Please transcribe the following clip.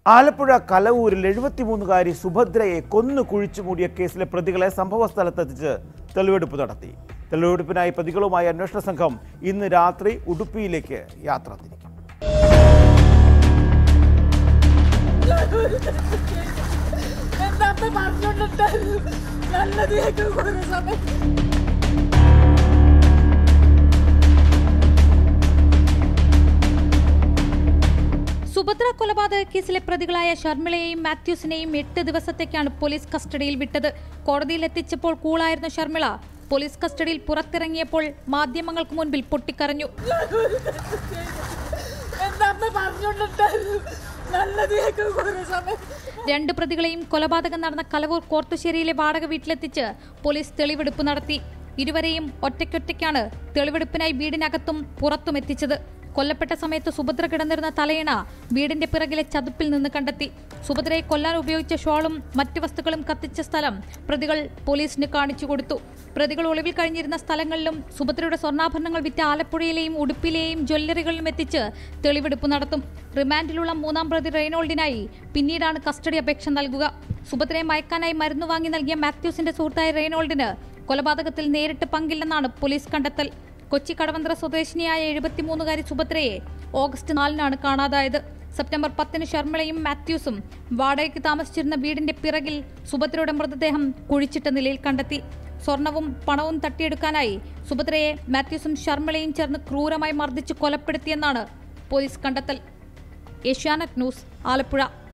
ആലപ്പുഴ കലവൂരിൽ എഴുപത്തിമൂന്നുകാരി സുഭദ്രയെ കൊന്നു കുഴിച്ചു മൂടിയ കേസിലെ പ്രതികളെ സംഭവസ്ഥലത്തെത്തിച്ച് തെളിവെടുപ്പ് നടത്തി തെളിവെടുപ്പിനായി പ്രതികളുമായി അന്വേഷണ സംഘം ഇന്ന് രാത്രി ഉടുപ്പിയിലേക്ക് യാത്ര തിരിക്കും എന്താ അമ്മ പറഞ്ഞോണ്ടിട്ടായിരുന്നു നല്ലത് കേൾക്കാൻ കുറേ സമയം സുഭദ്ര കൊലപാതക കേസിലെ പ്രതികളായ ഷർമിളയെയും മാത്യൂസിനെയും എട്ട് ദിവസത്തേക്കാണ് പോലീസ് കസ്റ്റഡിയിൽ വിട്ടത് കോടതിയിൽ എത്തിച്ചപ്പോൾ കൂളായിരുന്ന ഷർമിള പോലീസ് കസ്റ്റഡിയിൽ പുറത്തിറങ്ങിയപ്പോൾ മാധ്യമങ്ങൾക്ക് മുൻപിൽ പൊട്ടിക്കരഞ്ഞു എന്താ അമ്മ പറഞ്ഞോണ്ടിട്ടായിരുന്നു നല്ലത് കേൾക്കാൻ കുറേ സമയം രണ്ട് പ്രതികളെയും കൊലപാതകം നടന്ന കലവൂർ കോർത്തുശ്ശേരിയിലെ വാടക വീട്ടിലെത്തിച്ച് പോലീസ് തെളിവെടുപ്പ് നടത്തി ഇരുവരെയും ഒറ്റയ്ക്കൊറ്റയ്ക്കാണ് തെളിവെടുപ്പിനായി വീടിനകത്തും പുറത്തും എത്തിച്ചത് കൊല്ലപ്പെട്ട സമയത്ത് സുഭദ്ര കിടന്നിരുന്ന തലയിണ വീടിന്റെ പിറകിലെ ചതുപ്പിൽ നിന്ന് കണ്ടെത്തി സുഭദ്രയെ കൊല്ലാൻ ഉപയോഗിച്ച ഷോളും മറ്റ് വസ്തുക്കളും കത്തിച്ച സ്ഥലം പ്രതികൾ പോലീസിന് കാണിച്ചു കൊടുത്തു പ്രതികൾ ഒളിവിൽ കഴിഞ്ഞിരുന്ന സ്ഥലങ്ങളിലും സുഭദ്രയുടെ സ്വർണ്ണാഭരണങ്ങൾ വിറ്റ ആലപ്പുഴയിലെയും ഉടുപ്പിലെയും ജ്വല്ലറികളിലും എത്തിച്ച് തെളിവെടുപ്പ് നടത്തും റിമാൻഡിലുള്ള മൂന്നാം പ്രതി റെയ്നോൾഡിനായി പിന്നീടാണ് കസ്റ്റഡി അപേക്ഷ നൽകുക സുഭദ്രയെ മയക്കാനായി മരുന്ന് വാങ്ങി നൽകിയ മാത്യൂസിന്റെ സുഹൃത്തായ റെയ്നോൾഡിന് കൊലപാതകത്തിൽ നേരിട്ട് പങ്കില്ലെന്നാണ് പോലീസ് കണ്ടെത്തൽ കൊച്ചി കടവന്ത്ര സ്വദേശിനിയായ എഴുപത്തിമൂന്നുകാരി സുഭദ്രയെ ഓഗസ്റ്റ് നാലിനാണ് കാണാതായത് സെപ്റ്റംബർ പത്തിന് ശർമിളയും മാത്യൂസും വാടകയ്ക്ക് താമസിച്ചിരുന്ന വീടിന്റെ പിറകിൽ സുഭദ്രയുടെ മൃതദേഹം കുഴിച്ചിട്ട നിലയിൽ കണ്ടെത്തി സ്വർണവും പണവും തട്ടിയെടുക്കാനായി സുഭദ്രയെ മാത്യൂസും ശർമിളയും ചേർന്ന് ക്രൂരമായി മർദ്ദിച്ച് കൊലപ്പെടുത്തിയെന്നാണ് പോലീസ് കണ്ടെത്തൽ ഏഷ്യാനെറ്റ് ന്യൂസ് ആലപ്പുഴ